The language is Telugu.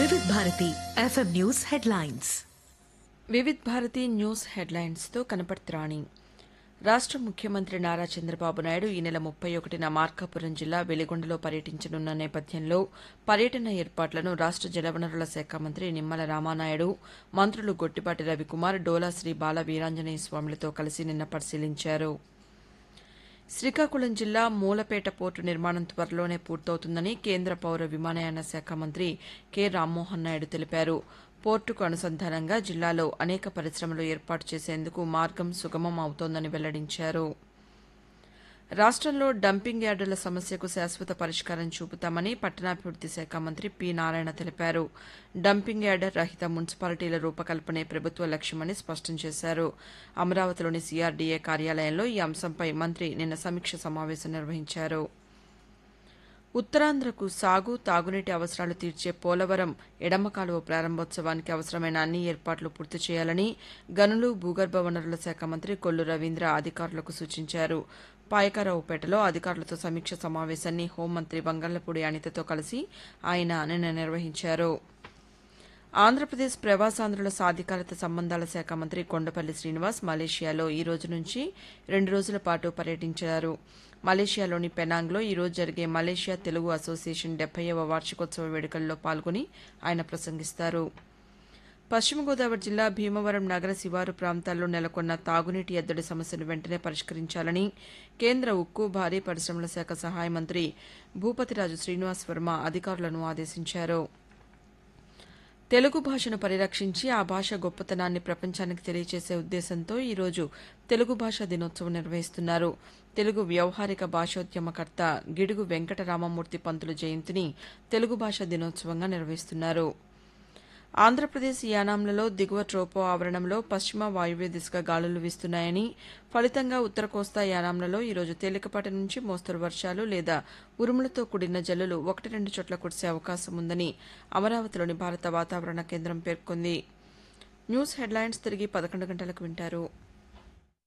వివిధ Bharati FM news headlines Vividh Bharati news హెడ్లైన్స్తో కనపడుతురాణి రాష్ట్ర ముఖ్యమంత్రి నారా చంద్రబాబు నాయుడు ఈ నెల ముప్పై ఒకటిన మార్కాపురం జిల్లా వెలిగొండలో పర్యటించనున్న నేపథ్యంలో పర్యటన ఏర్పాట్లను రాష్ట్ర జలవనరుల శాఖ మంత్రి నిమ్మల రామానాయుడు మంత్రులు గొట్టిపాటి రవికుమార్ డోలా శ్రీ బాల వీరాంజనేయ స్వాములతో కలిసి నిన్న పరిశీలించారు శ్రీకాకుళం జిల్లా మూలపేట పోర్టు నిర్మాణం త్వరలోనే పూర్తవుతుందని కేంద్ర పౌర విమానయాన శాఖ మంత్రి కె రామ్మోహన్ నాయుడు తెలిపారు పోర్టుకు అనుసంధానంగా జిల్లాలో అనేక పరిశ్రమలు ఏర్పాటు చేసేందుకు మార్గం సుగమం అవుతోందని వెల్లడించారు రాష్ట్రంలో డంపింగ్ యార్డుల సమస్యకు శాశ్వత పరిష్కారం చూపుతామని పట్టణాభివృద్ది శాఖ మంత్రి పి నారాయణ తెలిపారు డంపింగ్ యార్డ్ రహిత మున్సిపాలిటీల రూపకల్పనే ప్రభుత్వ లక్ష్యమని స్పష్టం చేశారు అమరావతిలోని సీఆర్డీఏ కార్యాలయంలో ఈ అంశంపై మంత్రి నిన్న సమీక్ష సమావేశం నిర్వహించారు ఉత్తరాంధ్రకు సాగు తాగునీటి అవసరాలు తీర్చే పోలవరం ఎడమ కాలువ ప్రారంభోత్సవానికి అవసరమైన అన్ని ఏర్పాట్లు పూర్తి చేయాలని గనులు భూగర్భ వనరుల శాఖ మంత్రి కొల్లు రవీంద్ర అధికారులకు సూచించారు పాయకరావుపేటలో అధికారులతో సమీక్ష సమావేశాన్ని హోంమంత్రి బంగాళ్లపూడి అనితతో కలిసి ఆయన నిన్న నిర్వహించారు ఆంధ్రప్రదేశ్ ప్రవాసాంధ్రుల సాధికారత సంబంధాల శాఖ మంత్రి కొండపల్లి శ్రీనివాస్ మలేషియాలో ఈ రోజు నుంచి రెండు రోజుల పాటు పర్యటించారు మలేషియాలోని పెనాంగ్లో ఈ రోజు జరిగే మలేషియా తెలుగు అసోసియేషన్ డెబ్బైవ వార్షికోత్సవ వేడుకల్లో పాల్గొని ఆయన ప్రసంగిస్తారు పశ్చిమ గోదావరి జిల్లా భీమవరం నగర శివారు ప్రాంతాల్లో నెలకొన్న తాగునీటి ఎద్దడి సమస్యను వెంటనే పరిష్కరించాలని కేంద్ర ఉక్కు భారీ పరిశ్రమల శాఖ సహాయ మంత్రి భూపతిరాజు శ్రీనివాస్ వర్మ అధికారులను ఆదేశించారు తెలుగు భాషను పరిరక్షించి ఆ భాష గొప్పతనాన్ని ప్రపంచానికి తెలియజేసే ఉద్దేశంతో ఈరోజు తెలుగు భాషా దినోత్సవం నిర్వహిస్తున్నారు తెలుగు వ్యవహారిక భాషోద్యమకర్త గిడుగు వెంకటరామమూర్తి పంతులు జయంతిని తెలుగు భాషా దినోత్సవంగా నిర్వహిస్తున్నారు ఆంధ్రప్రదేశ్ యానాంలలో దిగువ ట్రోపో ఆవరణంలో పశ్చిమ వాయువ్య దిశగా గాలులు వీస్తున్నాయని ఫలితంగా ఉత్తర కోస్తా యానాంలలో ఈరోజు తేలికపాటి నుంచి మోస్తరు వర్షాలు లేదా ఉరుములతో కూడిన జల్లులు ఒకటి రెండు చోట్ల కురిసే అవకాశం ఉందని అమరావతిలోని భారత వాతావరణ కేంద్రం పేర్కొంది న్యూస్ హెడ్లైన్స్ తిరిగి పదకొండు గంటలకు వింటారు